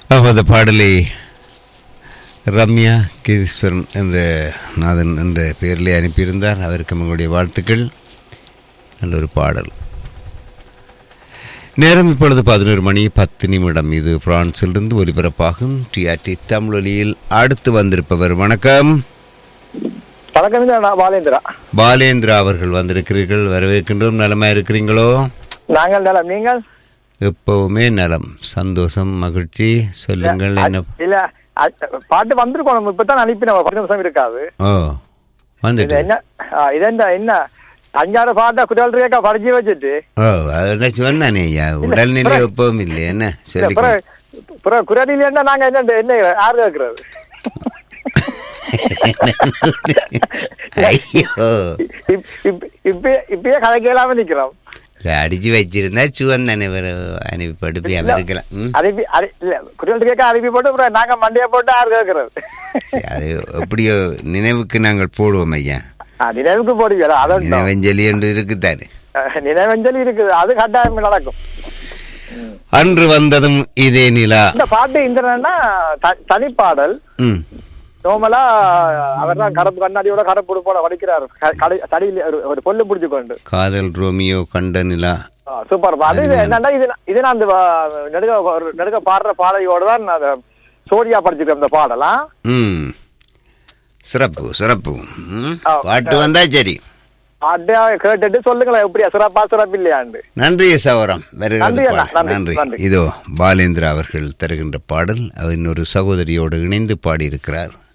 அப்போ அந்த பாடலை ரம்யா கிரீஸ்வரன் என்ற நாதன் என்ற பெயரிலே அனுப்பியிருந்தார் அவருக்கு எங்களுடைய வாழ்த்துக்கள் நல்ல ஒரு பாடல் நேரம் இப்பொழுது பதினோரு மணி பத்து நிமிடம் இது பிரான்சிலிருந்து ஒலிபரப்பாகும் டிஆர்டி தமிழொலியில் அடுத்து வந்திருப்பவர் வணக்கம் வணக்கம் நான் பாலேந்திரா பாலேந்திரா அவர்கள் வந்திருக்கிறீர்கள் வரவேற்கின்றோம் நலமா இருக்கிறீங்களோ நாங்கள் நலம் நீங்கள் எப்பவுமே நலம் சந்தோஷம் மகிழ்ச்சி சொல்லுங்கள் என்ன இல்ல அ- பாட்டு வந்திருக்கோம் இப்பதான் அனுப்பின பத்து நிமிஷம் இருக்காது ஓ இது வந்துட்டு என்ன ஆ, இது என்ன என்ன அஞ்சாறு பாட்டை குரல் ரேக்கா படிச்சு வச்சுட்டு ஓ அதை சொன்னானே ஐயா உடல்நிலை எப்பவும் இல்லை என்ன சொல்லி பிறகு பிறகு குரல் இல்லைன்னா நாங்க என்ன என்ன யாரு கேட்கறது ஐயோ இப்- இப்- இப்பயே இப்பயே கதை கேளாம நிக்கிறோம் இல்ல, அடிச்சு வச்சிருந்தா சுவன் தானே அனுப்பி படுப்பி அவருக்கலாம் ம் அனுப்பி அனு- இல்ல குரல் ரேக்கா அனுப்பி போட்டு அப்புறம் நாங்க மண்டையை போட்டு யாரு கேட்கறது சரி, அது எப்படியோ நினைவுக்கு நாங்கள் போடுவோம் ஐயா ஆ, நினைவுக்கு போடுவீங்களா அதான் நினைவஞ்சலி என்று இருக்குத்தானே நினைவஞ்சலி இருக்குது அது கட்டாயம் நடக்கும் அன்று வந்ததும் இதே நிலா இந்த பாட்டு இந்த தனிப்பாடல் ம் நோமலா அவர் தான் கருப்பு கண்ணாடியோட கருப்பு உடுப்போட வடிக்கிறார் க- கடை தடியில் ஒரு ஒரு பொல்லு பிடிச்சு கொண்டு காதல் ரோமியோ கண்ட நிலா ஆ, சூப்பர் பா. அது இது என்னன்னா இது இது நான் அந்த வ- நெடுக ஒரு நெடுக பாடுற பாடலையோட தான் நான் அதை சோடியா படிச்சிருக்கேன் அந்த பாடலாம் ம் சிறப்பு சிறப்பு ம் ஆ, பாட்டு வந்தா சரி அப்படியே கேட்டுட்டு சொல்லுங்களேன் எப்படியா சிறப்பா சிறப்பு இல்லையாண்டு நன்றி சௌரம் வருகிறது நன்றி அண்ணா, பாடல். நன்றி, நன்றி நன்றி. இதோ பாலேந்திரா அவர்கள் தருகின்ற பாடல் அவர் இன்னொரு சகோதரியோடு இணைந்து பாடியிருக்கிறார்